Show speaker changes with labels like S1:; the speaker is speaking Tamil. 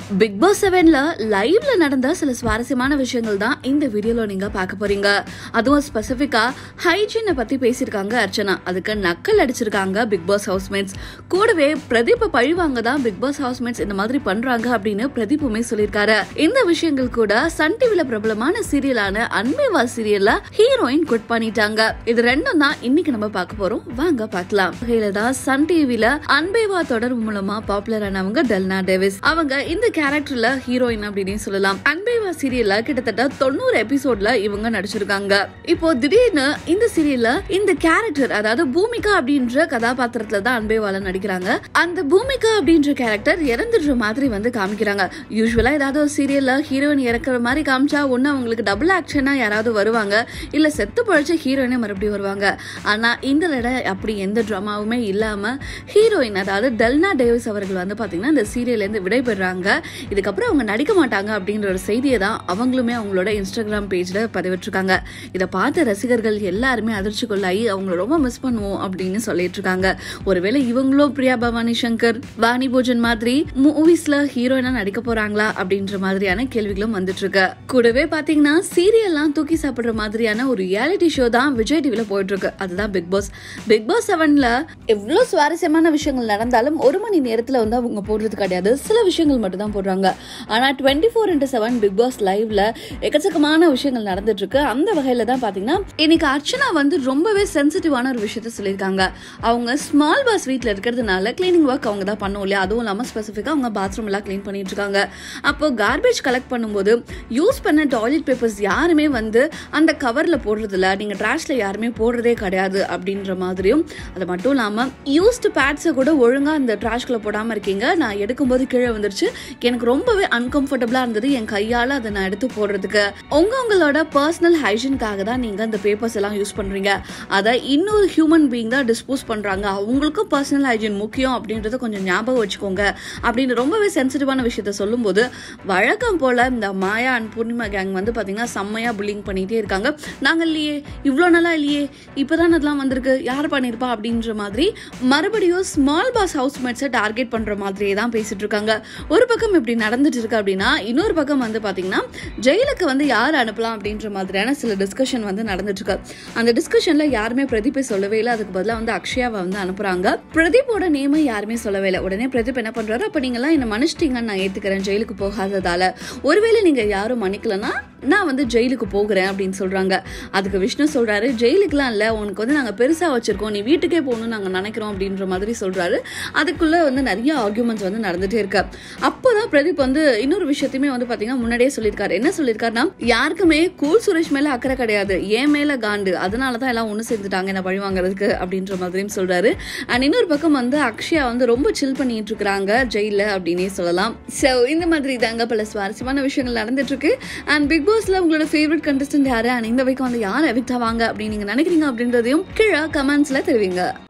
S1: பிக் பாஸ் செவன்ல லைவ்ல நடந்த சில சுவாரஸ்யமான விஷயங்கள் தான் இந்த வீடியோல நீங்க பார்க்க போறீங்க அதுவும் ஸ்பெசிஃபிக்கா ஹைஜீனை பத்தி பேசியிருக்காங்க அர்ச்சனா அதுக்கு நக்கல் அடிச்சிருக்காங்க பிக் பாஸ் ஹவுஸ்மேட்ஸ் கூடவே பிரதீப்பை பழிவாங்க தான் பிக் பாஸ் ஹவுஸ்மேட்ஸ் இந்த மாதிரி பண்றாங்க அப்படின்னு பிரதீப்புமே சொல்லியிருக்காரு இந்த விஷயங்கள் கூட சன் டிவில பிரபலமான சீரியலான அன்பேவா சீரியல்ல ஹீரோயின் குட் பண்ணிட்டாங்க இது ரெண்டும் தான் இன்னைக்கு நம்ம பார்க்க போறோம் வாங்க பார்க்கலாம் வகையில தான் சன் டிவில அன்பேவா தொடர் மூலமா பாப்புலர் ஆனவங்க டெல்னா டேவிஸ் அவங்க இந்த கேரக்டர்ல ஹீரோயின் அப்படின்னு சொல்லலாம் அன்பேவா சீரியல்ல கிட்டத்தட்ட தொண்ணூறு எபிசோட்ல இவங்க நடிச்சிருக்காங்க இப்போ திடீர்னு இந்த சீரியல்ல இந்த கேரக்டர் அதாவது பூமிகா அப்படின்ற கதாபாத்திரத்துல தான் அன்பேவால நடிக்கிறாங்க அந்த பூமிகா அப்படின்ற கேரக்டர் இறந்துடுற மாதிரி வந்து காமிக்கிறாங்க யூஸ்வலா ஏதாவது ஒரு சீரியல்ல ஹீரோயின் இறக்குற மாதிரி காமிச்சா ஒண்ணு அவங்களுக்கு டபுள் ஆக்ஷனா யாராவது வருவாங்க இல்ல செத்து பழைச்ச ஹீரோயினே மறுபடியும் வருவாங்க ஆனா இந்த தடவை அப்படி எந்த ட்ராமாவுமே இல்லாம ஹீரோயின் அதாவது டெல்னா டேவிஸ் அவர்கள் வந்து பாத்தீங்கன்னா இந்த சீரியல்ல இருந்து விடைபெறாங்க இதுக்கப்புறம் அவங்க நடிக்க மாட்டாங்க அப்படின்ற ஒரு செய்தியை தான் அவங்களுமே அவங்களோட இன்ஸ்டாகிராம் பேஜ்ல பதிவிட்டிருக்காங்க இதை பார்த்த ரசிகர்கள் எல்லாருமே அதிர்ச்சிக்குள்ளாகி அவங்கள ரொம்ப மிஸ் பண்ணுவோம் அப்படின்னு சொல்லிட்டு இருக்காங்க ஒருவேளை இவங்களும் பிரியா பவானி சங்கர் வாணி போஜன் மாதிரி மூவிஸ்ல ஹீரோயினா நடிக்க போறாங்களா அப்படின்ற மாதிரியான கேள்விகளும் வந்துட்டு இருக்கு கூடவே பாத்தீங்கன்னா சீரியல்லாம் தூக்கி சாப்பிடுற மாதிரியான ஒரு ரியாலிட்டி ஷோ தான் விஜய் டிவில போயிட்டு இருக்கு அதுதான் பிக் பாஸ் பிக் பாஸ் செவன்ல எவ்வளவு சுவாரஸ்யமான விஷயங்கள் நடந்தாலும் ஒரு மணி நேரத்துல வந்து அவங்க போடுறது கிடையாது சில விஷயங்கள் மட்டும் தான் போடுறாங்க ஆனா twenty four into seven Bigg Boss லைவ்ல எக்கச்சக்கமான விஷயங்கள் நடந்துட்டு இருக்கு அந்த வகையில தான் பாத்தீங்கன்னா இன்னைக்கு அர்ச்சனா வந்து ரொம்பவே சென்சிட்டிவான ஒரு விஷயத்த சொல்லியிருக்காங்க அவங்க ஸ்மால் பாஸ் வீட்ல இருக்கிறதுனால கிளீனிங் ஒர்க் அவங்க தான் பண்ணும் இல்லையா அதுவும் இல்லாம ஸ்பெசிஃபிக்கா அவங்க பாத்ரூம் எல்லாம் க்ளீன் பண்ணிட்டு இருக்காங்க அப்போ கார்பேஜ் கலெக்ட் பண்ணும்போது யூஸ் பண்ண டாய்லெட் பேப்பர்ஸ் யாருமே வந்து அந்த கவர்ல போடுறது இல்ல நீங்க ட்ராஷ்ல யாருமே போடுறதே கிடையாது அப்படின்ற மாதிரியும் அது மட்டும் இல்லாம யூஸ்டு பேட்ஸை கூட ஒழுங்கா அந்த ட்ராஷ்குள்ள போடாம இருக்கீங்க நான் எடுக்கும்போது கீழே வந்துருச்சு எனக்கு ரொம்பவே அன்கம்ஃபர்டபுளா இருந்தது என் கையால அதை நான் எடுத்து போடுறதுக்கு உங்க உங்களோட பர்சனல் ஹைஜீனுக்காக தான் நீங்க அந்த பேப்பர்ஸ் எல்லாம் யூஸ் பண்றீங்க அதை இன்னொரு ஹியூமன் பீயிங் தான் டிஸ்போஸ் பண்றாங்க அவங்களுக்கும் பர்சனல் ஹைஜீன் முக்கியம் அப்படின்றத கொஞ்சம் ஞாபகம் வச்சுக்கோங்க அப்படின்னு ரொம்பவே சென்சிட்டிவான விஷயத்த சொல்லும்போது வழக்கம் போல இந்த மாயா அண்ட் பூர்ணிமா கேங் வந்து பாத்தீங்கன்னா செம்மையா புல்லிங் பண்ணிட்டே இருக்காங்க நாங்க இல்லையே இவ்வளோ நாளா இல்லையே இப்பதான் அதெல்லாம் வந்திருக்கு யார் பண்ணிருப்பா அப்படின்ற மாதிரி மறுபடியும் ஸ்மால் பாஸ் ஹவுஸ் மேட்ஸை டார்கெட் பண்ற மாதிரியே தான் பேசிட்டு இருக்காங்க ஒரு பக்கம் இப்படி நடந்துட்டு இருக்கு அப்படின்னா இன்னொரு பக்கம் வந்து பாத்தீங்கன்னா ஜெயிலுக்கு வந்து யார் அனுப்பலாம் அப்படின்ற மாதிரியான சில டிஸ்கஷன் வந்து நடந்துட்டு இருக்கு அந்த டிஸ்கஷன்ல யாருமே பிரதீப்பை சொல்லவே இல்லை அதுக்கு பதிலாக வந்து அக்ஷயாவை வந்து அனுப்புறாங்க பிரதீப்போட நேமை யாருமே சொல்லவே இல்லை உடனே பிரதீப் என்ன பண்றாரு அப்ப நீங்க எல்லாம் என்ன மன்னிச்சிட்டீங்கன்னு நான் ஏத்துக்கிறேன் ஜெயிலுக்கு போகாததால ஒருவேளை நீங்க யாரும் மன்னிக்கலன்னா நான் வந்து ஜெயிலுக்கு போகிறேன் அப்படின்னு சொல்றாங்க அதுக்கு விஷ்ணு சொல்றாரு ஜெயிலுக்குலாம் இல்ல உனக்கு வந்து நாங்க பெருசா வச்சிருக்கோம் நீ வீட்டுக்கே போகணும்னு நாங்க நினைக்கிறோம் அப்படின்ற மாதிரி சொல்றாரு அதுக்குள்ள வந்து நிறைய ஆர்குமெண்ட்ஸ் வந்து நடந்துட்டே இருக்கு அப்போதான் பிரதீப் வந்து இன்னொரு விஷயத்தையுமே வந்து பாத்தீங்கன்னா முன்னாடியே சொல்லியிருக்காரு என்ன சொல்லியிருக்காருன்னா யாருக்குமே கூல் சுரேஷ் மேல அக்கறை கிடையாது ஏன் மேல காண்டு அதனாலதான் எல்லாம் ஒண்ணு சேர்ந்துட்டாங்க என்ன பழி வாங்குறதுக்கு அப்படின்ற மாதிரியும் சொல்றாரு அண்ட் இன்னொரு பக்கம் வந்து அக்ஷயா வந்து ரொம்ப சில் பண்ணிட்டு இருக்காங்க ஜெயில அப்படின்னே சொல்லலாம் சோ இந்த மாதிரி தாங்க பல சுவாரஸ்யமான விஷயங்கள் நடந்துட்டு இருக்கு அண்ட் பிக் பாஸ்ல உங்களோட ஃபேவரட் கண்டஸ்டன்ட் யாரு அண்ட் இந்த வைக்கும் வந்து யார் எவிக்ட் ஆவாங்க அப்படின்னு நீங்க நினைக்கிறீங்க அப்படின்றதையும் கீழே கமெண்ட்ஸ்ல தெரிவிங்க